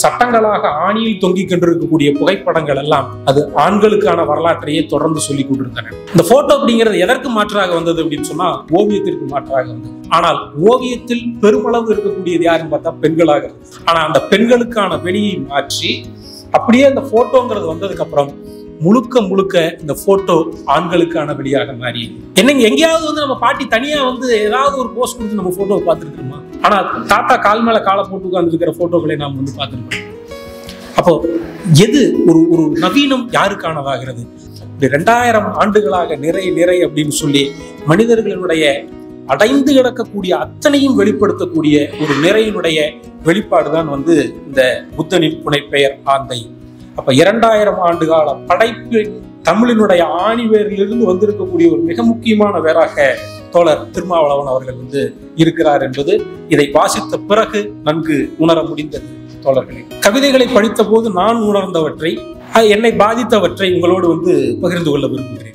சட்டங்களாக ஆணியில் தொங்கிக் கொண்டிருக்கக்கூடிய புகைப்படங்கள் எல்லாம் அது ஆண்களுக்கான வரலாற்றையே தொடர்ந்து சொல்லிக் கொண்டிருந்தன இந்த போட்டோ அப்படிங்கிறது எதற்கு மாற்றாக வந்தது அப்படின்னு சொன்னா ஓவியத்திற்கு மாற்றாக வந்தது ஆனால் ஓவியத்தில் பெருமளவு இருக்கக்கூடியது யாருன்னு பார்த்தா பெண்களாக இருந்தது ஆனா அந்த பெண்களுக்கான வெளியை மாற்றி அப்படியே அந்த போட்டோங்கிறது வந்ததுக்கு அப்புறம் முழுக்க முழுக்க இந்த போட்டோ ஆண்களுக்கான வெளியாக மாறி என்னங்க எங்கேயாவது வந்து நம்ம பாட்டி தனியா வந்து ஏதாவது ஒரு போஸ்ட் கொடுத்து நம்ம போட்டோவை பார்த்துருக்கோமா ஆனா தாத்தா கால் மேல காலை போட்டு உட்கார்ந்துருக்கிற போட்டோக்களை நாம் வந்து பார்த்துருக்கோம் அப்போ எது ஒரு ஒரு நவீனம் யாருக்கானதாகிறது இப்படி ரெண்டாயிரம் ஆண்டுகளாக நிறை நிறை அப்படின்னு சொல்லி மனிதர்களினுடைய அடைந்து கிடக்கக்கூடிய அத்தனையும் வெளிப்படுத்தக்கூடிய ஒரு நிறையினுடைய வெளிப்பாடு தான் வந்து இந்த புத்தனின் புனைப்பெயர் ஆந்தை அப்ப இரண்டாயிரம் ஆண்டு கால படைப்பு தமிழினுடைய ஆணிவேரிலிருந்து வந்திருக்கக்கூடிய ஒரு மிக முக்கியமான வேறாக தோழர் திருமாவளவன் அவர்கள் வந்து இருக்கிறார் என்பது இதை வாசித்த பிறகு நன்கு உணர முடிந்தது தோழர்களே கவிதைகளை படித்த போது நான் உணர்ந்தவற்றை அஹ், என்னை பாதித்தவற்றை உங்களோடு வந்து பகிர்ந்து கொள்ள விரும்புகிறேன்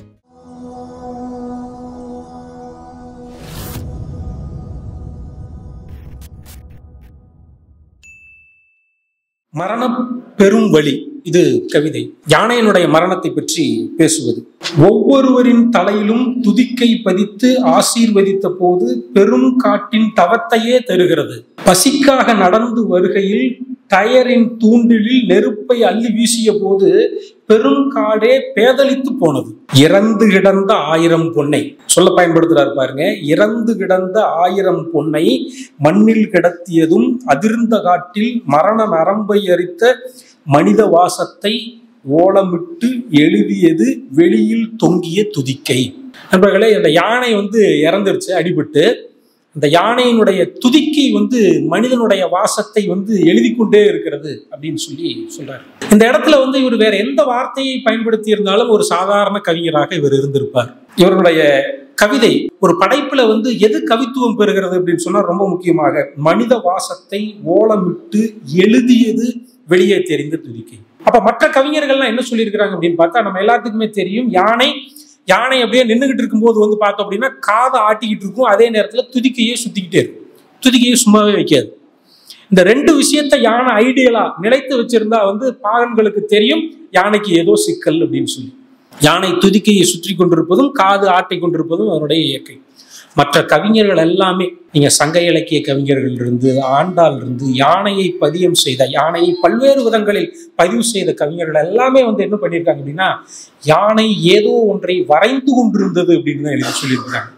மரணம் பெரும் வழி இது கவிதை யானையினுடைய மரணத்தை பற்றி பேசுவது ஒவ்வொருவரின் தலையிலும் துதிக்கை பதித்து ஆசீர்வதித்த போது பெரும் காட்டின் தவத்தையே தருகிறது பசிக்காக நடந்து வருகையில் டயரின் தூண்டிலில் நெருப்பை அள்ளி வீசிய போது பெரும் காடே பேதலித்து போனது இறந்து கிடந்த ஆயிரம் பொன்னை சொல்ல பயன்படுத்துறாரு பாருங்க இறந்து கிடந்த ஆயிரம் பொன்னை மண்ணில் கிடத்தியதும் அதிர்ந்த காட்டில் மரண நரம்பை அரித்த மனித வாசத்தை ஓலமிட்டு எழுதியது வெளியில் தொங்கிய துதிக்கை நண்பர்களே இந்த யானை வந்து இறந்துருச்சு அடிபட்டு இந்த யானையினுடைய துதிக்கை வந்து மனிதனுடைய வாசத்தை வந்து எழுதி கொண்டே இருக்கிறது அப்படின்னு சொல்லி சொல்றாரு இந்த இடத்துல வந்து இவர் வேற எந்த வார்த்தையை பயன்படுத்தி இருந்தாலும் ஒரு சாதாரண கவிஞராக இவர் இருந்திருப்பார் இவருடைய கவிதை ஒரு படைப்புல வந்து எது கவித்துவம் பெறுகிறது அப்படின்னு சொன்னா ரொம்ப முக்கியமாக மனித வாசத்தை ஓலமிட்டு எழுதியது வெளியே தெரிந்த துதிக்கை அப்ப மற்ற கவிஞர்கள்லாம் என்ன சொல்லியிருக்கிறாங்க அப்படின்னு பார்த்தா நம்ம எல்லாத்துக்குமே தெரியும் யானை யானை அப்படியே நின்றுகிட்டு இருக்கும்போது வந்து பார்த்தோம் அப்படின்னா காதை ஆட்டிக்கிட்டு இருக்கும் அதே நேரத்துல துதிக்கையே சுத்திக்கிட்டே இருக்கும் துதிக்கையே சும்மாவே வைக்காது இந்த ரெண்டு விஷயத்த யானை ஐடியலா நிலைத்து வச்சிருந்தா வந்து பாகன்களுக்கு தெரியும் யானைக்கு ஏதோ சிக்கல் அப்படின்னு சொல்லி யானை துதிக்கையை சுற்றி கொண்டிருப்பதும் காது ஆட்டி கொண்டிருப்பதும் அதனுடைய இயற்கை மற்ற கவிஞர்கள் எல்லாமே நீங்க சங்க இலக்கிய கவிஞர்கள் இருந்து ஆண்டாள் இருந்து யானையை பதியம் செய்த யானையை பல்வேறு விதங்களில் பதிவு செய்த கவிஞர்கள் எல்லாமே வந்து என்ன பண்ணியிருக்காங்க அப்படின்னா யானை ஏதோ ஒன்றை வரைந்து கொண்டிருந்தது அப்படின்னு தான் எழுதி சொல்லியிருக்காங்க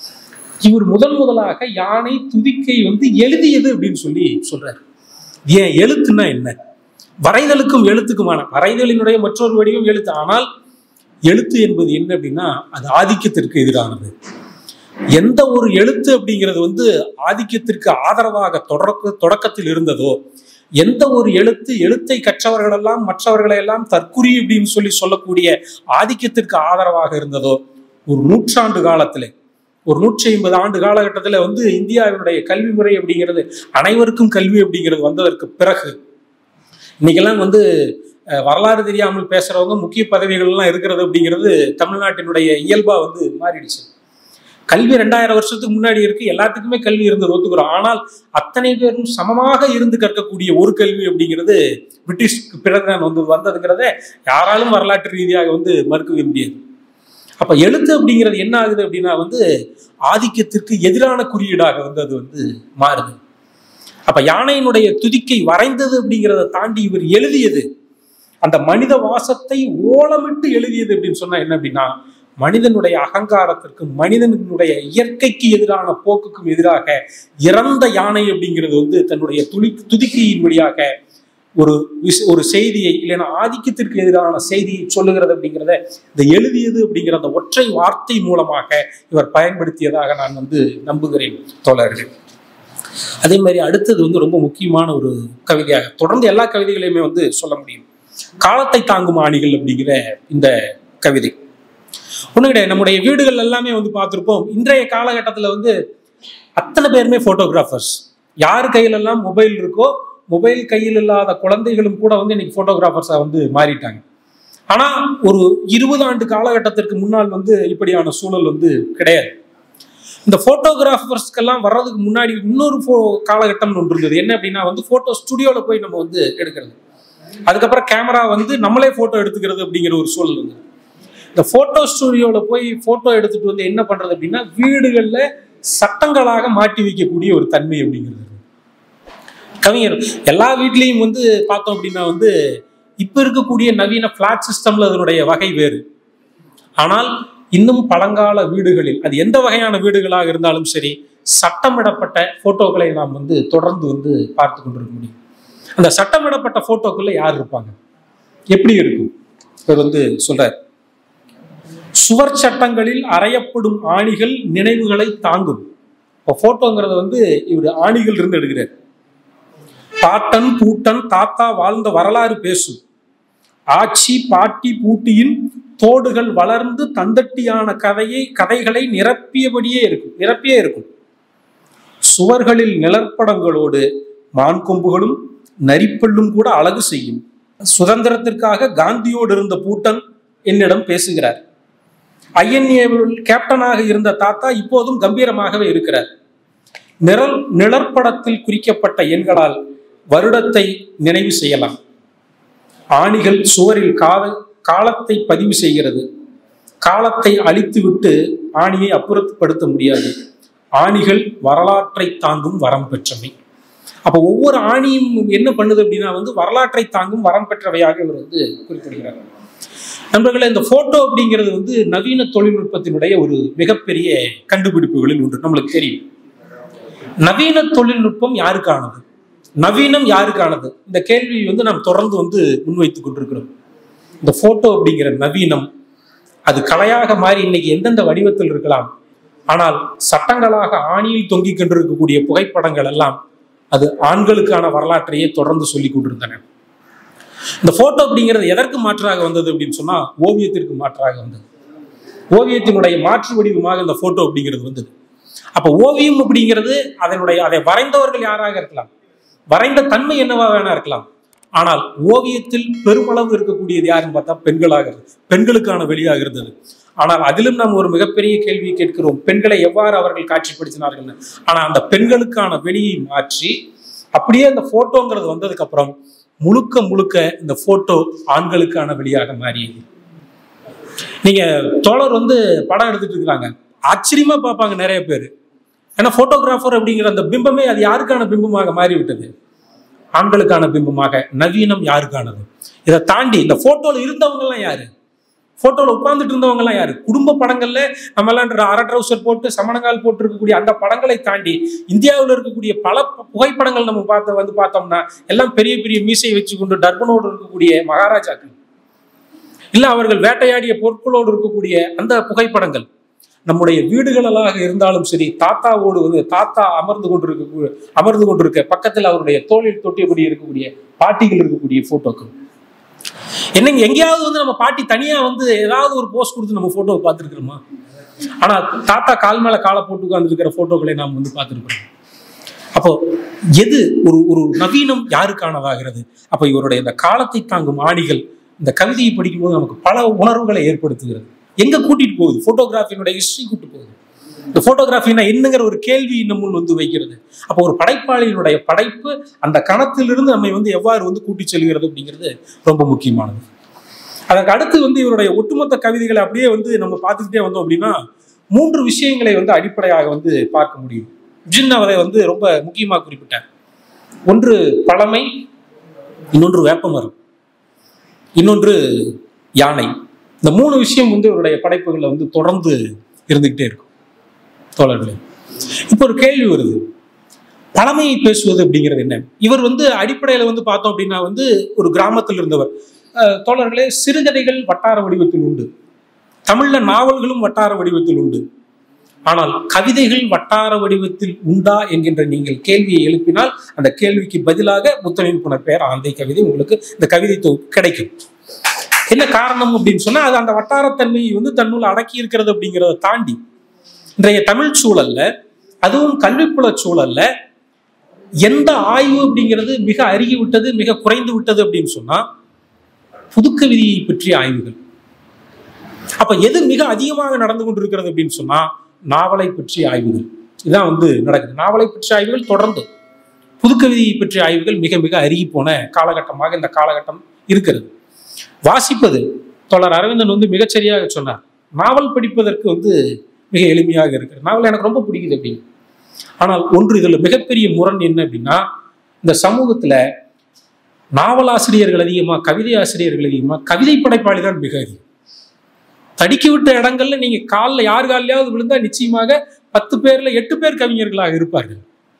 இவர் முதன் முதலாக யானை துதிக்கை வந்து எழுதியது அப்படின்னு சொல்லி சொல்றாரு ஏன் எழுத்துன்னா என்ன வரைதலுக்கும் எழுத்துக்குமான வரைதலினுடைய மற்றொரு வடிவம் எழுத்து ஆனால் எழுத்து என்பது என்ன அப்படின்னா அது ஆதிக்கத்திற்கு எதிரானது எந்த ஒரு எழுத்து அப்படிங்கிறது வந்து ஆதிக்கத்திற்கு ஆதரவாக தொடக்க தொடக்கத்தில் இருந்ததோ எந்த ஒரு எழுத்து எழுத்தை கற்றவர்களெல்லாம் மற்றவர்களை எல்லாம் தற்குறி அப்படின்னு சொல்லி சொல்லக்கூடிய ஆதிக்கத்திற்கு ஆதரவாக இருந்ததோ ஒரு நூற்றாண்டு காலத்திலே ஒரு நூற்றி ஐம்பது ஆண்டு காலகட்டத்தில் வந்து இந்தியாவினுடைய கல்வி முறை அப்படிங்கிறது அனைவருக்கும் கல்வி அப்படிங்கிறது வந்ததற்கு பிறகு இன்னைக்கெல்லாம் வந்து அஹ், வரலாறு தெரியாமல் பேசுறவங்க முக்கிய பதவிகள்லாம் இருக்கிறது அப்படிங்கிறது தமிழ்நாட்டினுடைய இயல்பா வந்து மாறிடுச்சு கல்வி ரெண்டாயிரம் வருஷத்துக்கு முன்னாடி இருக்கு எல்லாத்துக்குமே கல்வி இருந்தது ஒத்துக்கிறோம் ஆனால் அத்தனை பேரும் சமமாக இருந்து கற்கக்கூடிய ஒரு கல்வி அப்படிங்கிறது பிரிட்டிஷ்க்கு பிறகுதான் வந்து வந்ததுங்கிறத யாராலும் வரலாற்று ரீதியாக வந்து மறுக்கவே முடியாது அப்ப எழுத்து அப்படிங்கிறது என்ன ஆகுது அப்படின்னா வந்து ஆதிக்கத்திற்கு எதிரான குறியீடாக வந்து அது வந்து மாறுது அப்ப யானையினுடைய துதிக்கை வரைந்தது அப்படிங்கிறத தாண்டி இவர் எழுதியது அந்த மனித வாசத்தை ஓலமிட்டு எழுதியது அப்படின்னு சொன்னா என்ன அப்படின்னா மனிதனுடைய அகங்காரத்திற்கும் மனிதனுடைய இயற்கைக்கு எதிரான போக்குக்கும் எதிராக இறந்த யானை அப்படிங்கிறது வந்து தன்னுடைய துளி துதிக்கையின் வழியாக ஒரு விஷ ஒரு செய்தியை இல்லைன்னா ஆதிக்கத்திற்கு எதிரான செய்தியை சொல்லுகிறது அப்படிங்கிறத இந்த எழுதியது அப்படிங்கிற அந்த ஒற்றை வார்த்தை மூலமாக இவர் பயன்படுத்தியதாக நான் வந்து நம்புகிறேன் தோழர்கள் அதே மாதிரி அடுத்தது வந்து ரொம்ப முக்கியமான ஒரு கவிதையாக தொடர்ந்து எல்லா கவிதைகளையுமே வந்து சொல்ல முடியும் காலத்தை தாங்கும் ஆணிகள் அப்படிங்கிற இந்த கவிதை ஒண்ணு கிடையாது நம்முடைய வீடுகள் எல்லாமே வந்து பார்த்துருப்போம் இன்றைய காலகட்டத்தில் வந்து அத்தனை பேருமே ஃபோட்டோகிராஃபர்ஸ் யார் கையிலெல்லாம் மொபைல் இருக்கோ மொபைல் கையில் இல்லாத குழந்தைகளும் கூட வந்து இன்னைக்கு ஃபோட்டோகிராஃபர்ஸாக வந்து மாறிட்டாங்க ஆனால் ஒரு இருபது ஆண்டு காலகட்டத்திற்கு முன்னால் வந்து இப்படியான சூழல் வந்து கிடையாது இந்த போட்டோகிராஃபர்ஸ்க்கெல்லாம் வர்றதுக்கு முன்னாடி இன்னொரு ஃபோ காலகட்டம் ஒன்று இருந்தது என்ன அப்படின்னா வந்து போட்டோ ஸ்டுடியோவில் போய் நம்ம வந்து எடுக்கிறது அதுக்கப்புறம் கேமரா வந்து நம்மளே போட்டோ எடுத்துக்கிறது அப்படிங்கிற ஒரு சூழல் வந்து இந்த போட்டோ ஸ்டுடியோவில் போய் போட்டோ எடுத்துட்டு வந்து என்ன பண்றது அப்படின்னா வீடுகளில் சட்டங்களாக மாட்டி வைக்கக்கூடிய ஒரு தன்மை அப்படிங்கிறது கவிஞர் எல்லா வீட்லேயும் வந்து பார்த்தோம் அப்படின்னா வந்து இப்போ இருக்கக்கூடிய நவீன ஃபிளாட் சிஸ்டம்ல அதனுடைய வகை வேறு ஆனால் இன்னும் பழங்கால வீடுகளில் அது எந்த வகையான வீடுகளாக இருந்தாலும் சரி சட்டமிடப்பட்ட போட்டோக்களை நாம் வந்து தொடர்ந்து வந்து பார்த்து கொண்டிருக்க முடியும் அந்த சட்டமிடப்பட்ட போட்டோக்குள்ள யார் இருப்பாங்க எப்படி இருக்கும் இவர் வந்து சொல்றார் சுவர் சட்டங்களில் அறையப்படும் ஆணிகள் நினைவுகளை தாங்கும் இப்போ போட்டோங்கிறத வந்து இவர் ஆணிகள் இருந்து எடுக்கிறார் பாட்டன் பூட்டன் தாத்தா வாழ்ந்த வரலாறு பேசும் ஆட்சி பாட்டி பூட்டியின் தோடுகள் வளர்ந்து தந்தட்டியான கதையை கதைகளை நிரப்பியபடியே இருக்கும் நிரப்பியே இருக்கும் சுவர்களில் நிழற்படங்களோடு மான் கொம்புகளும் நரிப்பல்லும் கூட அழகு செய்யும் சுதந்திரத்திற்காக காந்தியோடு இருந்த பூட்டன் என்னிடம் பேசுகிறார் ஐஎன்ஏவில் கேப்டனாக இருந்த தாத்தா இப்போதும் கம்பீரமாகவே இருக்கிறார் நிழல் நிழற்படத்தில் குறிக்கப்பட்ட எண்களால் வருடத்தை நினைவு செய்யலாம் ஆணிகள் சுவரில் கால காலத்தை பதிவு செய்கிறது காலத்தை அழித்துவிட்டு ஆணியை அப்புறப்படுத்த முடியாது ஆணிகள் வரலாற்றை தாங்கும் வரம் பெற்றவை அப்போ ஒவ்வொரு ஆணியும் என்ன பண்ணுது அப்படின்னா வந்து வரலாற்றை தாங்கும் வரம் பெற்றவையாக இவர் வந்து குறிப்பிடுகிறார் நண்பர்களே இந்த போட்டோ அப்படிங்கிறது வந்து நவீன தொழில்நுட்பத்தினுடைய ஒரு மிகப்பெரிய கண்டுபிடிப்புகளில் ஒன்று நம்மளுக்கு தெரியும் நவீன தொழில்நுட்பம் யாருக்கானது நவீனம் யாருக்கானது இந்த கேள்வி வந்து நாம் தொடர்ந்து வந்து முன்வைத்துக் கொண்டிருக்கிறோம் இந்த போட்டோ அப்படிங்கிற நவீனம் அது கலையாக மாறி இன்னைக்கு எந்தெந்த வடிவத்தில் இருக்கலாம் ஆனால் சட்டங்களாக ஆணியில் தொங்கிக் கொண்டிருக்கக்கூடிய புகைப்படங்கள் எல்லாம் அது ஆண்களுக்கான வரலாற்றையே தொடர்ந்து சொல்லி கொண்டிருந்தன இந்த போட்டோ அப்படிங்கிறது எதற்கு மாற்றாக வந்தது அப்படின்னு சொன்னா ஓவியத்திற்கு மாற்றாக வந்தது ஓவியத்தினுடைய மாற்று வடிவமாக இந்த போட்டோ அப்படிங்கிறது வந்தது அப்ப ஓவியம் அப்படிங்கிறது அதனுடைய அதை வரைந்தவர்கள் யாராக இருக்கலாம் வரைந்த தன்மை என்னவா வேணா இருக்கலாம் ஆனால் ஓவியத்தில் பெருமளவு இருக்கக்கூடியது யாருன்னு பார்த்தா பெண்களாக இருக்கு. பெண்களுக்கான வெளியாக இருந்தது ஆனால் அதிலும் நாம் ஒரு மிகப்பெரிய கேள்வியை கேட்கிறோம் பெண்களை எவ்வாறு அவர்கள் காட்சிப்படுத்தினார்கள் ஆனா அந்த பெண்களுக்கான வெளியை மாற்றி அப்படியே அந்த போட்டோங்கிறது வந்ததுக்கு அப்புறம் முழுக்க முழுக்க இந்த போட்டோ ஆண்களுக்கான வெளியாக மாறியது நீங்க தோழர் வந்து படம் எடுத்துட்டு இருக்கிறாங்க ஆச்சரியமா பார்ப்பாங்க நிறைய பேர் ஏன்னா போட்டோகிராஃபர் அப்படிங்கிற அந்த பிம்பமே அது யாருக்கான பிம்பமாக மாறிவிட்டது ஆண்களுக்கான பிம்பமாக நவீனம் யாருக்கானது இதை தாண்டி இந்த போட்டோல இருந்தவங்க எல்லாம் யாரு போட்டோல உட்கார்ந்துட்டு இருந்தவங்க எல்லாம் யாரு குடும்ப படங்கள்ல நம்ம எல்லாம் அரை ட்ரௌசர் போட்டு சமணங்கால் போட்டு இருக்கக்கூடிய அந்த படங்களை தாண்டி இந்தியாவில் இருக்கக்கூடிய பல பு- புகைப்படங்கள் நம்ம பார்த்த வந்து பார்த்தோம்னா எல்லாம் பெரிய பெரிய மீசை வச்சுக்கொண்டு டர்பனோடு இருக்கக்கூடிய மகாராஜாக்கள் இல்ல அவர்கள் வேட்டையாடிய பொருட்களோடு இருக்கக்கூடிய அந்த புகைப்படங்கள் நம்முடைய வீடுகளலாக இருந்தாலும் சரி தாத்தாவோடு வந்து தாத்தா அமர்ந்து கொண்டிருக்க அமர்ந்து கொண்டிருக்க பக்கத்தில் அவருடைய தோளில் தொட்டியபடி இருக்கக்கூடிய பாட்டிகள் இருக்கக்கூடிய போட்டோக்கள் என்னங்க எங்கேயாவது வந்து நம்ம பாட்டி தனியா வந்து ஏதாவது ஒரு போஸ்ட் கொடுத்து நம்ம போட்டோவை பார்த்துருக்கிறோமா ஆனா தாத்தா கால் மேல காலை போட்டு உட்கார்ந்துருக்கிற போட்டோக்களை நாம் வந்து பார்த்துருக்கிறோம் அப்போ எது ஒரு ஒரு நவீனம் யாருக்கானதாகிறது அப்போ இவருடைய இந்த காலத்தை தாங்கும் ஆணிகள் இந்த கவிதையை படிக்கும்போது நமக்கு பல உணர்வுகளை ஏற்படுத்துகிறது எங்க கூட்டிட்டு போகுது போட்டோகிராஃபியினுடைய ஹிஸ்டரி கூட்டு போகுது இந்த போட்டோகிராஃபினா என்னங்கிற ஒரு கேள்வி நம்முள் வந்து வைக்கிறது அப்போ ஒரு படைப்பாளியினுடைய படைப்பு அந்த கணத்திலிருந்து நம்மை வந்து எவ்வாறு வந்து கூட்டி செல்கிறது அப்படிங்கிறது ரொம்ப முக்கியமானது அதற்கு அடுத்து வந்து இவருடைய ஒட்டுமொத்த கவிதைகளை அப்படியே வந்து நம்ம பார்த்துக்கிட்டே வந்தோம் அப்படின்னா மூன்று விஷயங்களை வந்து அடிப்படையாக வந்து பார்க்க முடியும் ஜின் அவரை வந்து ரொம்ப முக்கியமாக குறிப்பிட்டார் ஒன்று பழமை இன்னொன்று வேப்பமரம் இன்னொன்று யானை இந்த மூணு விஷயம் வந்து இவருடைய படைப்புகளில் வந்து தொடர்ந்து இருந்துகிட்டே இருக்கும் தோழர்களே இப்போ ஒரு கேள்வி வருது பழமையை பேசுவது அப்படிங்கிறது என்ன இவர் வந்து அடிப்படையில் வந்து பார்த்தோம் அப்படின்னா வந்து ஒரு கிராமத்தில் இருந்தவர் அஹ், தோழர்களே சிறுகதைகள் வட்டார வடிவத்தில் உண்டு தமிழ்ல நாவல்களும் வட்டார வடிவத்தில் உண்டு ஆனால் கவிதைகள் வட்டார வடிவத்தில் உண்டா என்கின்ற நீங்கள் கேள்வியை எழுப்பினால் அந்த கேள்விக்கு பதிலாக முத்தனின் புனர்பெயர் ஆந்தை கவிதை உங்களுக்கு இந்த கவிதை தொகுப்பு கிடைக்கும் என்ன காரணம் அப்படின்னு சொன்னா அது அந்த வட்டாரத்தன்மையை வந்து தன்னுள் அடக்கி இருக்கிறது அப்படிங்கிறத தாண்டி இன்றைய தமிழ் சூழல்ல அதுவும் கல்விப்புல சூழல்ல எந்த ஆய்வு அப்படிங்கிறது மிக அருகி விட்டது மிக குறைந்து விட்டது அப்படின்னு சொன்னா புதுக்கவிதையை பற்றிய ஆய்வுகள் அப்ப எது மிக அதிகமாக நடந்து கொண்டிருக்கிறது அப்படின்னு சொன்னா நாவலை பற்றிய ஆய்வுகள் இதுதான் வந்து நடக்குது நாவலை பற்றிய ஆய்வுகள் தொடர்ந்து புதுக்கவிதையை பற்றிய ஆய்வுகள் மிக மிக அருகி போன காலகட்டமாக இந்த காலகட்டம் இருக்கிறது வாசிப்பது தோழர் அரவிந்தன் வந்து மிகச்சரியாக சொன்னார் நாவல் படிப்பதற்கு வந்து மிக எளிமையாக இருக்கிறது நாவல் எனக்கு ரொம்ப பிடிக்குது அப்படின்னு ஆனால் ஒன்று இதில் மிகப்பெரிய முரண் என்ன அப்படின்னா இந்த சமூகத்துல நாவலாசிரியர்கள் அதிகமா கவிதை ஆசிரியர்கள் அதிகமா கவிதை படைப்பாளி தான் மிக அதிகம் தடுக்கி விட்ட இடங்கள்ல நீங்க காலில் யார் காலிலாவது விழுந்தா நிச்சயமாக பத்து பேர்ல எட்டு பேர் கவிஞர்களாக இருப்பார்கள்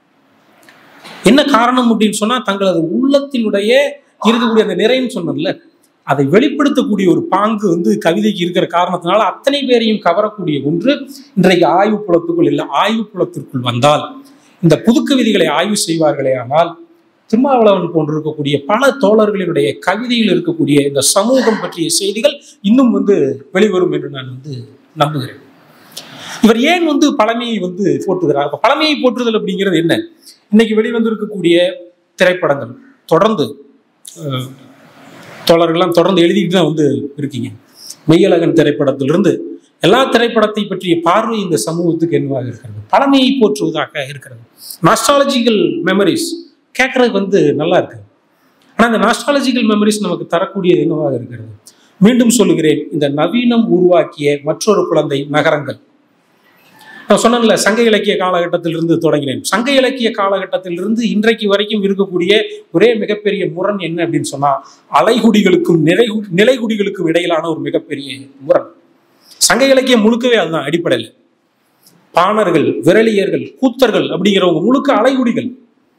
என்ன காரணம் அப்படின்னு சொன்னா தங்களது உள்ளத்தினுடைய இருக்கக்கூடிய அந்த நிறைன்னு சொன்னோம்ல அதை வெளிப்படுத்தக்கூடிய ஒரு பாங்கு வந்து கவிதைக்கு இருக்கிற காரணத்தினால அத்தனை பேரையும் கவரக்கூடிய ஒன்று இன்றைக்கு ஆய்வு புலத்துக்குள் இல்லை ஆய்வு புலத்திற்குள் வந்தால் இந்த புதுக்கவிதைகளை ஆய்வு செய்வார்களே ஆனால் திருமாவளவன் போன்று இருக்கக்கூடிய பல தோழர்களினுடைய கவிதையில் இருக்கக்கூடிய இந்த சமூகம் பற்றிய செய்திகள் இன்னும் வந்து வெளிவரும் என்று நான் வந்து நம்புகிறேன் இவர் ஏன் வந்து பழமையை வந்து போற்றுகிறார் அப்ப பழமையை போற்றுதல் அப்படிங்கிறது என்ன இன்னைக்கு வெளிவந்திருக்கக்கூடிய திரைப்படங்கள் தொடர்ந்து அஹ், தோழர்கள்லாம் தொடர்ந்து எழுதிட்டு தான் வந்து இருக்கீங்க மெய்யழகன் திரைப்படத்திலிருந்து எல்லா திரைப்படத்தை பற்றிய பார்வை இந்த சமூகத்துக்கு என்னவாக இருக்கிறது பழமையை போற்றுவதாக இருக்கிறது நாஸ்டாலஜிக்கல் மெமரிஸ் கேட்கறதுக்கு வந்து நல்லா இருக்கு ஆனால் இந்த நாஸ்டாலஜிக்கல் மெமரிஸ் நமக்கு தரக்கூடியது என்னவாக இருக்கிறது மீண்டும் சொல்லுகிறேன் இந்த நவீனம் உருவாக்கிய மற்றொரு குழந்தை நகரங்கள் நான் சொன்னேன்ல சங்க இலக்கிய காலகட்டத்திலிருந்து தொடங்கினேன் சங்க இலக்கிய காலகட்டத்திலிருந்து இன்றைக்கு வரைக்கும் இருக்கக்கூடிய ஒரே மிகப்பெரிய முரண் என்ன அப்படின்னு சொன்னா அலைகுடிகளுக்கும் நிலை நிலைகுடிகளுக்கும் இடையிலான ஒரு மிகப்பெரிய முரண் சங்க இலக்கியம் முழுக்கவே அதுதான் அடிப்படையில் பாணர்கள் விரலியர்கள் கூத்தர்கள் அப்படிங்கிறவங்க முழுக்க அலைகுடிகள்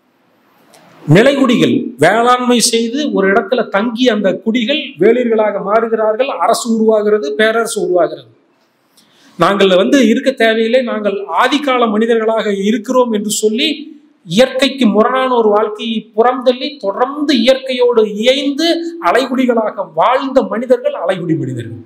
நிலைகுடிகள் வேளாண்மை செய்து ஒரு இடத்துல தங்கி அந்த குடிகள் வேளிர்களாக மாறுகிறார்கள் அரசு உருவாகிறது பேரரசு உருவாகிறது நாங்கள் வந்து இருக்க தேவையில்லை நாங்கள் ஆதிகால மனிதர்களாக இருக்கிறோம் என்று சொல்லி இயற்கைக்கு முரணான ஒரு வாழ்க்கையை புறந்தள்ளி தொடர்ந்து இயற்கையோடு இயைந்து அலைகுடிகளாக வாழ்ந்த மனிதர்கள் அலைகுடி மனிதர்கள்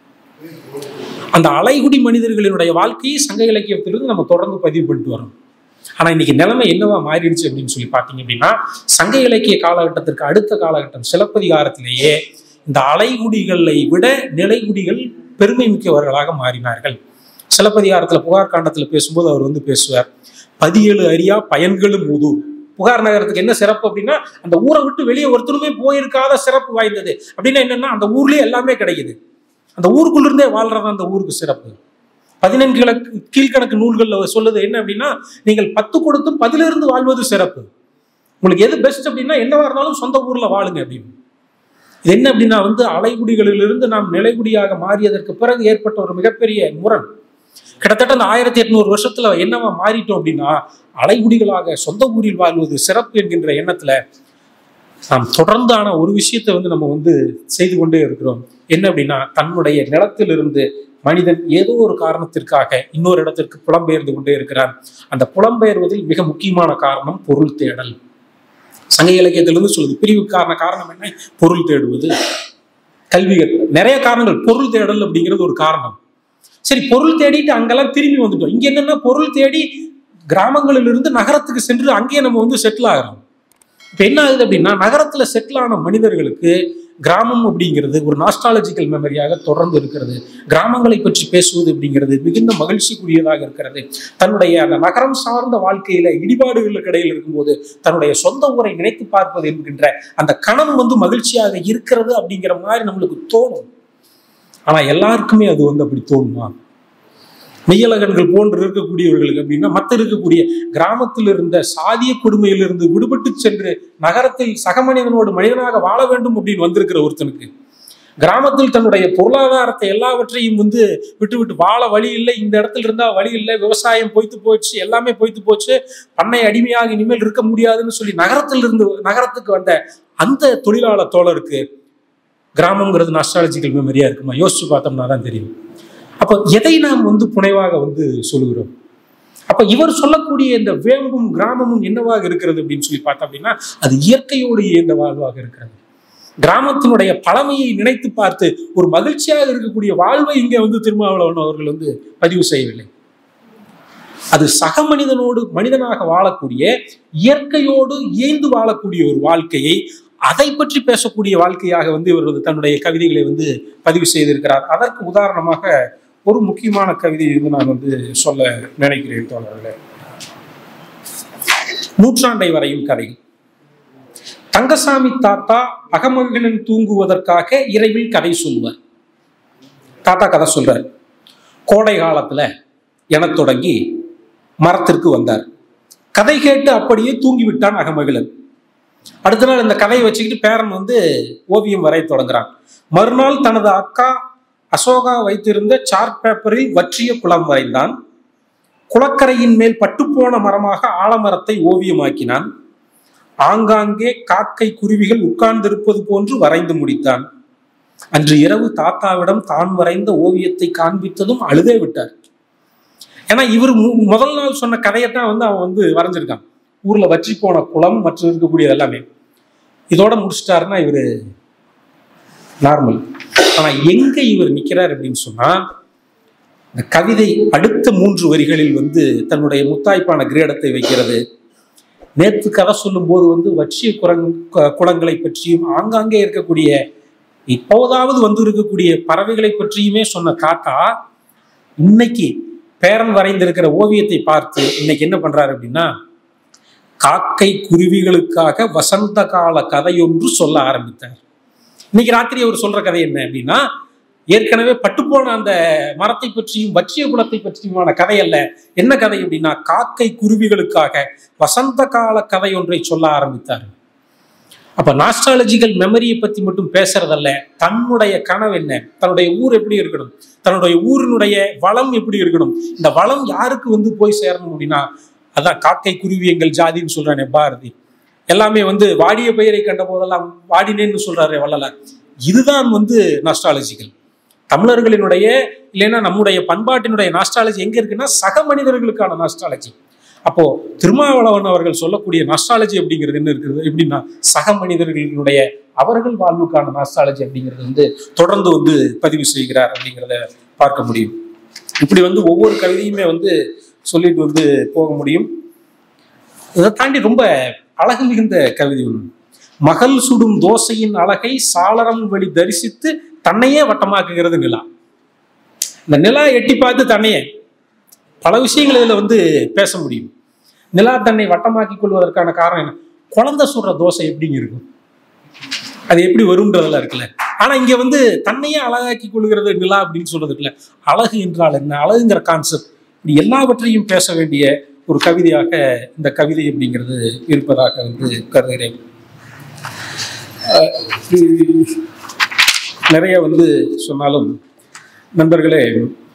அந்த அலைகுடி மனிதர்களினுடைய வாழ்க்கையை சங்க இலக்கியத்திலிருந்து நம்ம தொடர்ந்து பதிவு பண்ணிட்டு வரோம் ஆனா இன்னைக்கு நிலைமை என்னவா மாறிடுச்சு அப்படின்னு சொல்லி பார்த்தீங்க அப்படின்னா சங்க இலக்கிய காலகட்டத்திற்கு அடுத்த காலகட்டம் சிலப்பதிகாரத்திலேயே இந்த அலைகுடிகளை விட நிலைகுடிகள் பெருமை மிக்கவர்களாக மாறினார்கள் சிலப்பதிகாரத்துல புகார் காண்டத்துல பேசும்போது அவர் வந்து பேசுவார் பதியேழு அரியா பயன்களும் ஊதூர் புகார் நகரத்துக்கு என்ன சிறப்பு அப்படின்னா அந்த ஊரை விட்டு வெளியே ஒருத்தருமே போயிருக்காத சிறப்பு வாய்ந்தது அப்படின்னா என்னன்னா அந்த ஊர்லயே எல்லாமே கிடைக்குது அந்த ஊருக்குள்ள இருந்தே வாழ்றது அந்த ஊருக்கு சிறப்பு பதினெண்டு கிழக்கு கீழ்கணக்கு நூல்கள்ல சொல்லுது என்ன அப்படின்னா நீங்கள் பத்து கொடுத்தும் பதிலிருந்து வாழ்வது சிறப்பு உங்களுக்கு எது பெஸ்ட் அப்படின்னா என்னவா இருந்தாலும் சொந்த ஊர்ல வாழுங்க அப்படின்னு இது என்ன அப்படின்னா வந்து அலைகுடிகளிலிருந்து நாம் நிலைகுடியாக மாறியதற்கு பிறகு ஏற்பட்ட ஒரு மிகப்பெரிய முரண் கிட்டத்தட்ட அந்த ஆயிரத்தி எட்நூறு வருஷத்துல என்னவா மாறிட்டோம் அப்படின்னா அலைகுடிகளாக சொந்த ஊரில் வாழ்வது சிறப்பு என்கின்ற எண்ணத்துல நாம் தொடர்ந்தான ஒரு விஷயத்தை வந்து நம்ம வந்து செய்து கொண்டே இருக்கிறோம் என்ன அப்படின்னா தன்னுடைய நிலத்திலிருந்து மனிதன் ஏதோ ஒரு காரணத்திற்காக இன்னொரு இடத்திற்கு புலம்பெயர்ந்து கொண்டே இருக்கிறான் அந்த புலம்பெயர்வதில் மிக முக்கியமான காரணம் பொருள் தேடல் சங்க இலக்கியத்திலிருந்து சொல்லுது பிரிவுக்கான காரணம் என்ன பொருள் தேடுவது கல்வி கற்பது. நிறைய காரணங்கள் பொருள் தேடல் அப்படிங்கிறது ஒரு காரணம் சரி பொருள் தேடிட்டு அங்கெல்லாம் திரும்பி வந்துட்டோம் இங்க என்னன்னா பொருள் தேடி கிராமங்களிலிருந்து நகரத்துக்கு சென்று அங்கேயே நம்ம வந்து செட்டில் ஆகிறோம் இப்போ என்ன ஆகுது அப்படின்னா நகரத்துல செட்டில் ஆன மனிதர்களுக்கு கிராமம் அப்படிங்கிறது ஒரு நாஸ்டாலஜிக்கல் மெமரியாக தொடர்ந்து இருக்கிறது கிராமங்களை பற்றி பேசுவது அப்படிங்கிறது மிகுந்த மகிழ்ச்சிக்குரியதாக இருக்கிறது தன்னுடைய அந்த நகரம் சார்ந்த வாழ்க்கையில இடிபாடுகளுக்கு இடையில் இருக்கும்போது தன்னுடைய சொந்த ஊரை நினைத்து பார்ப்பது என்கின்ற அந்த கணம் வந்து மகிழ்ச்சியாக இருக்கிறது அப்படிங்கிற மாதிரி நம்மளுக்கு தோணும் ஆனா எல்லாருக்குமே அது வந்து அப்படி தோணுமா மெய்யழகன்கள் போன்று இருக்கக்கூடியவர்களுக்கு அப்படின்னா மற்ற இருக்கக்கூடிய கிராமத்தில் இருந்த சாதிய கொடுமையிலிருந்து விடுபட்டு சென்று நகரத்தில் சக மனிதனோடு மனிதனாக வாழ வேண்டும் அப்படின்னு வந்திருக்கிற ஒருத்தனுக்கு கிராமத்தில் தன்னுடைய பொருளாதாரத்தை எல்லாவற்றையும் வந்து விட்டு விட்டு வாழ வழி இல்லை இந்த இடத்துல இருந்தா வழி இல்லை விவசாயம் பொய்த்து போச்சு எல்லாமே பொய்த்து போச்சு பண்ணை அடிமையாக இனிமேல் இருக்க முடியாதுன்னு சொல்லி நகரத்தில் இருந்து நகரத்துக்கு வந்த அந்த தொழிலாளர் தோழருக்கு கிராமங்கிறது நாஸ்டாலஜிக்கல் மெமரியா இருக்குமா யோசிச்சு பார்த்தோம்னா தான் தெரியும் அப்போ எதை நாம் வந்து புனைவாக வந்து சொல்லுகிறோம் அப்ப இவர் சொல்லக்கூடிய இந்த வேம்பும் கிராமமும் என்னவாக இருக்கிறது அப்படின்னு சொல்லி பார்த்தோம் அப்படின்னா அது இயற்கையோடு இயந்த வாழ்வாக இருக்கிறது கிராமத்தினுடைய பழமையை நினைத்து பார்த்து ஒரு மகிழ்ச்சியாக இருக்கக்கூடிய வாழ்வை இங்கே வந்து திருமாவளவன் அவர்கள் வந்து பதிவு செய்யவில்லை அது சக மனிதனோடு மனிதனாக வாழக்கூடிய இயற்கையோடு இயைந்து வாழக்கூடிய ஒரு வாழ்க்கையை அதை பற்றி பேசக்கூடிய வாழ்க்கையாக வந்து இவர் வந்து தன்னுடைய கவிதைகளை வந்து பதிவு செய்திருக்கிறார் அதற்கு உதாரணமாக ஒரு முக்கியமான கவிதையை வந்து நான் வந்து சொல்ல நினைக்கிறேன் தோழர்களே நூற்றாண்டை வரையும் கதை தங்கசாமி தாத்தா அகமகிழன் தூங்குவதற்காக இரவில் கதை சொல்வார் தாத்தா கதை சொல்றார் கோடை காலத்துல எனத் தொடங்கி மரத்திற்கு வந்தார் கதை கேட்டு அப்படியே தூங்கிவிட்டான் அகமகிழன் அடுத்த நாள் இந்த கதையை வச்சுக்கிட்டு பேரன் வந்து ஓவியம் வரைய தொடங்குறான் மறுநாள் தனது அக்கா அசோகா வைத்திருந்த சார்ட் பேப்பரில் வற்றிய குளம் வரைந்தான் குளக்கரையின் மேல் பட்டுப்போன மரமாக ஆலமரத்தை ஓவியமாக்கினான் ஆங்காங்கே காக்கை குருவிகள் உட்கார்ந்திருப்பது போன்று வரைந்து முடித்தான் அன்று இரவு தாத்தாவிடம் தான் வரைந்த ஓவியத்தை காண்பித்ததும் அழுதே விட்டார் ஏன்னா இவர் மு- முதல் நாள் சொன்ன கதையைத்தான் வந்து அவன் வந்து வரைஞ்சிருக்கான் ஊர்ல வற்றி போன குளம் மற்றும் இருக்கக்கூடியது எல்லாமே இதோட முடிச்சிட்டாருன்னா இவரு நார்மல் ஆனா எங்க இவர் நிக்கிறார் அப்படின்னு சொன்னா இந்த கவிதை அடுத்த மூன்று வரிகளில் வந்து தன்னுடைய முத்தாய்ப்பான கிரீடத்தை வைக்கிறது நேற்று கதை சொல்லும்போது வந்து வற்றிய குரங் கு- குளங்களை பற்றியும் ஆங்காங்கே இருக்கக்கூடிய இப்போதாவது வந்து இருக்கக்கூடிய பறவைகளை பற்றியுமே சொன்ன தாத்தா இன்னைக்கு பேரன் வரைந்திருக்கிற ஓவியத்தை பார்த்து இன்னைக்கு என்ன பண்றாரு அப்படின்னா காக்கை குருவிகளுக்காக வசந்த கால கதையொன்று சொல்ல ஆரம்பித்தார் இன்னைக்கு ராத்திரி அவர் சொல்ற கதை என்ன அப்படின்னா ஏற்கனவே பட்டுப்போன அந்த மரத்தை பற்றியும் வற்றிய குலத்தை பற்றியுமான கதை அல்ல என்ன கதை அப்படின்னா காக்கை குருவிகளுக்காக வசந்த கால கதை ஒன்றை சொல்ல ஆரம்பித்தார் அப்ப நாஸ்டாலஜிக்கல் மெமரியை பத்தி மட்டும் பேசுறதல்ல தன்னுடைய கனவு என்ன தன்னுடைய ஊர் எப்படி இருக்கணும் தன்னுடைய ஊரினுடைய வளம் எப்படி இருக்கணும் இந்த வளம் யாருக்கு வந்து போய் சேரணும் அப்படின்னா அதான் காக்கை குருவி எங்கள் ஜாதின்னு சொல்றானே பாரதி எல்லாமே வந்து வாடிய பெயரை கண்ட போதெல்லாம் வாடினேன்னு சொல்றாரு வள்ளலார் இதுதான் வந்து நாஸ்டாலஜிக்கல் தமிழர்களினுடைய இல்லைன்னா நம்முடைய பண்பாட்டினுடைய நாஸ்டாலஜி எங்க இருக்குன்னா சக மனிதர்களுக்கான நாஸ்டாலஜி அப்போ திருமாவளவன் அவர்கள் சொல்லக்கூடிய நாஸ்டாலஜி அப்படிங்கிறது என்ன இருக்குது எப்படின்னா சக மனிதர்களினுடைய அவர்கள் வாழ்வுக்கான நாஸ்டாலஜி அப்படிங்கிறது வந்து தொடர்ந்து வந்து பதிவு செய்கிறார் அப்படிங்கிறத பார்க்க முடியும் இப்படி வந்து ஒவ்வொரு கவிதையுமே வந்து சொல்லிட்டு வந்து போக முடியும் இதை தாண்டி ரொம்ப அழகு மிகுந்த கவிதை ஒன்று மகள் சுடும் தோசையின் அழகை சாளரம் வழி தரிசித்து தன்னையே வட்டமாக்குகிறது நிலா இந்த நிலா எட்டி பார்த்து தன்னையே பல விஷயங்கள் இதுல வந்து பேச முடியும் நிலா தன்னை வட்டமாக்கி கொள்வதற்கான காரணம் என்ன குழந்தை சுடுற தோசை எப்படிங்க இருக்கும் அது எப்படி வரும்ன்றதெல்லாம் இருக்குல்ல ஆனா இங்க வந்து தன்னையே அழகாக்கி கொள்கிறது நிலா அப்படின்னு சொல்றது இருக்குல்ல அழகு என்றால் என்ன அழகுங்கிற கான்செப்ட் இப்படி எல்லாவற்றையும் பேச வேண்டிய ஒரு கவிதையாக இந்த கவிதை அப்படிங்கிறது இருப்பதாக வந்து கருதுகிறேன் அஹ் இது நிறைய வந்து சொன்னாலும் நண்பர்களே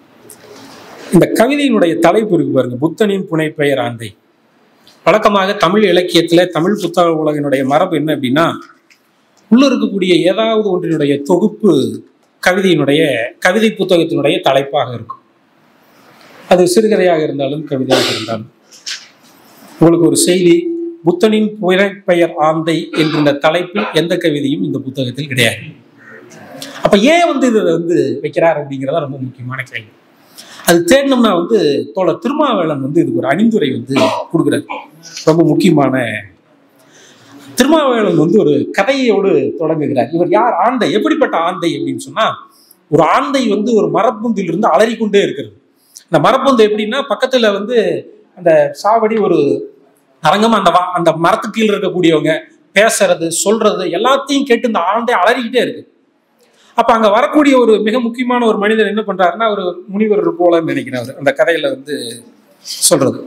இந்த கவிதையினுடைய தலைப்பு இருக்கு பாருங்க புத்தனின் புனைப்பெயர் ஆந்தை வழக்கமாக தமிழ் இலக்கியத்துல தமிழ் புத்தக உலகினுடைய மரபு என்ன அப்படின்னா உள்ள இருக்கக்கூடிய ஏதாவது ஒன்றினுடைய தொகுப்பு கவிதையினுடைய கவிதை புத்தகத்தினுடைய தலைப்பாக இருக்கும் அது சிறுகதையாக இருந்தாலும் கவிதையாக இருந்தாலும் உங்களுக்கு ஒரு செய்தி புத்தனின் புனைப்பெயர் ஆந்தை என்கின்ற தலைப்பில் எந்த கவிதையும் இந்த புத்தகத்தில் கிடையாது அப்ப ஏன் வந்து இதை வந்து வைக்கிறார் அப்படிங்கிறதா ரொம்ப முக்கியமான கேள்வி அது தேடினோம்னா வந்து தோழர் திருமாவேளன் வந்து இதுக்கு ஒரு அணிந்துரை வந்து கொடுக்குறாரு ரொம்ப முக்கியமான திருமாவேளன் வந்து ஒரு கதையோடு தொடங்குகிறார் இவர் யார் ஆந்தை எப்படிப்பட்ட ஆந்தை அப்படின்னு சொன்னா ஒரு ஆந்தை வந்து ஒரு மரப்பொந்தில் இருந்து அலறிக்கொண்டே இருக்கிறது இந்த மரப்பொந்து எப்படின்னா பக்கத்துல வந்து அந்த சாவடி ஒரு அரங்கம் அந்த வா- அந்த மரத்துக்கு கீழே இருக்கக்கூடியவங்க பேசுறது சொல்றது எல்லாத்தையும் கேட்டு இந்த ஆந்தை அலறிக்கிட்டே இருக்கு அப்ப அங்க வரக்கூடிய ஒரு மிக முக்கியமான ஒரு மனிதர் என்ன பண்றாருன்னா ஒரு முனிவர் போலன்னு நினைக்கிறேன் அவர் அந்த கதையில வந்து சொல்றது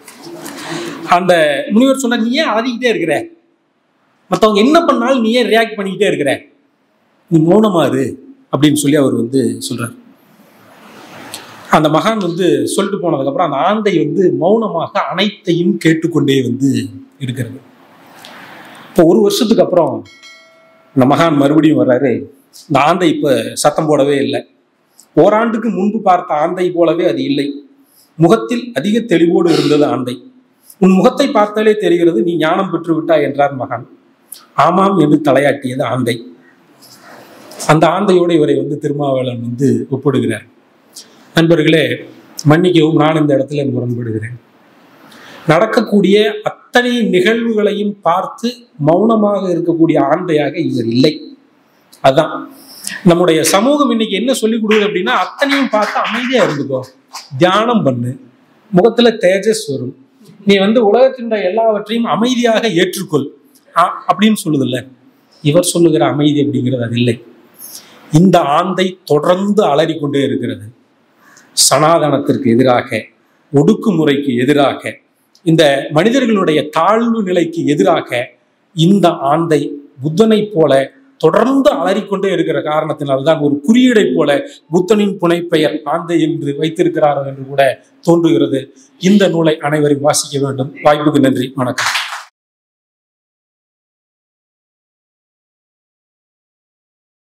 அந்த முனிவர் சொன்னார் நீ ஏன் அலறிக்கிட்டே இருக்கிற மற்றவங்க என்ன பண்ணாலும் நீ ஏன் ரியாக்ட் பண்ணிக்கிட்டே இருக்கிற நீ மௌனமா இரு அப்படின்னு சொல்லி அவர் வந்து சொல்றாரு அந்த மகான் வந்து சொல்லிட்டு போனதுக்கப்புறம் அந்த ஆந்தை வந்து மௌனமாக அனைத்தையும் கேட்டுக்கொண்டே வந்து இருக்கிறது இப்போ ஒரு வருஷத்துக்கு அப்புறம் அந்த மகான் மறுபடியும் வர்றாரு இந்த ஆந்தை இப்போ சத்தம் போடவே இல்லை ஓராண்டுக்கு முன்பு பார்த்த ஆந்தை போலவே அது இல்லை முகத்தில் அதிக தெளிவோடு இருந்தது ஆந்தை உன் முகத்தை பார்த்தாலே தெரிகிறது நீ ஞானம் பெற்று விட்டாய் என்றார் மகான் ஆமாம் என்று தலையாட்டியது ஆந்தை அந்த ஆந்தையோடு இவரை வந்து திருமாவேளன் வந்து ஒப்பிடுகிறார் நண்பர்களே மன்னிக்கவும் நான் இந்த இடத்துல முரண்படுகிறேன் நடக்கக்கூடிய அத்தனை நிகழ்வுகளையும் பார்த்து மௌனமாக இருக்கக்கூடிய ஆந்தையாக இவர் இல்லை அதான் நம்முடைய சமூகம் இன்னைக்கு என்ன சொல்லி கொடுக்குது அப்படின்னா அத்தனையும் பார்த்து அமைதியா இருந்துக்கோ தியானம் பண்ணு முகத்துல தேஜஸ் வரும் நீ வந்து உலகத்தினுடைய எல்லாவற்றையும் அமைதியாக ஏற்றுக்கொள் அ- அப்படின்னு சொல்லுதில்ல இவர் சொல்லுகிற அமைதி அப்படிங்கிறது அது இல்லை இந்த ஆந்தை தொடர்ந்து அலறிக் கொண்டே இருக்கிறது சனாதனத்திற்கு எதிராக ஒடுக்குமுறைக்கு எதிராக இந்த மனிதர்களுடைய தாழ்வு நிலைக்கு எதிராக இந்த ஆந்தை புத்தனைப் போல தொடர்ந்து அலறிக்கொண்டே இருக்கிற காரணத்தினால்தான் ஒரு குறியீடை போல புத்தனின் புனைப்பெயர் ஆந்தை என்று வைத்திருக்கிறாரோ என்று கூட தோன்றுகிறது இந்த நூலை அனைவரும் வாசிக்க வேண்டும் வாய்ப்புக்கு நன்றி வணக்கம்